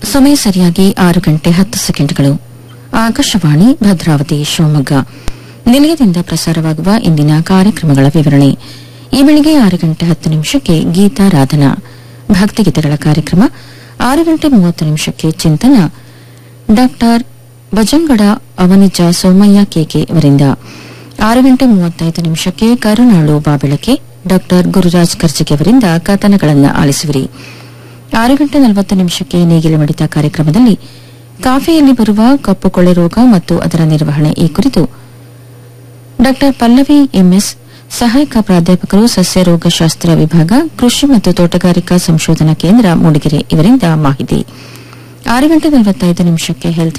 ಸಮಯ ಸರಿಯಾಗಿ ಆರು ಗಂಟೆ ಹತ್ತು ಸೆಕೆಂಡ್ಗಳು ಆಕಾಶವಾಣಿ ಭದ್ರಾವತಿ ಶಿವಮೊಗ್ಗ ನಿಲಯದಿಂದ ಪ್ರಸಾರವಾಗುವ ಇಂದಿನ ಕಾರ್ಯಕ್ರಮಗಳ ವಿವರಣೆ ಈ ಬೆಳಿಗ್ಗೆ ಆರು ಗಂಟೆ ಹತ್ತು ನಿಮಿಷಕ್ಕೆ ಗೀತಾರಾಧನಾ ಭಕ್ತಿಗೀತೆಗಳ ಕಾರ್ಯಕ್ರಮ ಆರು ಗಂಟೆ ಮೂವತ್ತು ನಿಮಿಷಕ್ಕೆ ಚಿಂತನ ಡಾಕ್ಟರ್ ಭಜಂಗಡ ಅವನಿಜ ಸೋಮಯ್ಯ ಕೆಕೆ ಅವರಿಂದ ಆರು ಗಂಟೆ ಮೂವತ್ತೈದು ನಿಮಿಷಕ್ಕೆ ಕರುನಾಳು ಬಾಬೆಳಕೆ ಡಾಕ್ಟರ್ ಗುರುರಾಜ್ ಕರ್ಜಿಗೆ ಅವರಿಂದ ಕಥನಗಳನ್ನು ಆಲಿಸುವಿರಿ ಆರು ಗಂಟೆ ನಲವತ್ತು ನಿಮಿಷಕ್ಕೆ ನೇಗಿಲು ಮಿಡಿತ ಕಾರ್ಯಕ್ರಮದಲ್ಲಿ ಕಾಫಿಯಲ್ಲಿ ಬರುವ ಕಪ್ಪು ಕೊಳೆ ರೋಗ ಮತ್ತು ಅದರ ನಿರ್ವಹಣೆ ಈ ಕುರಿತು ಡಾಕ್ಟರ್ ಪಲ್ಲವಿ ಎಂಎಸ್ ಸಹಾಯಕ ಪ್ರಾಧ್ಯಾಪಕರು ಸಸ್ಯ ರೋಗಶಾಸ್ತ್ರ ವಿಭಾಗ ಕೃಷಿ ಮತ್ತು ತೋಟಗಾರಿಕಾ ಸಂಶೋಧನಾ ಕೇಂದ್ರ ಮೂಡಿಗೆರೆ ಇವರಿಂದ ಮಾಹಿತಿ ಆರು ಗಂಟೆ ನಲವತ್ತೈದು ನಿಮಿಷಕ್ಕೆ ಹೆಲ್ತ್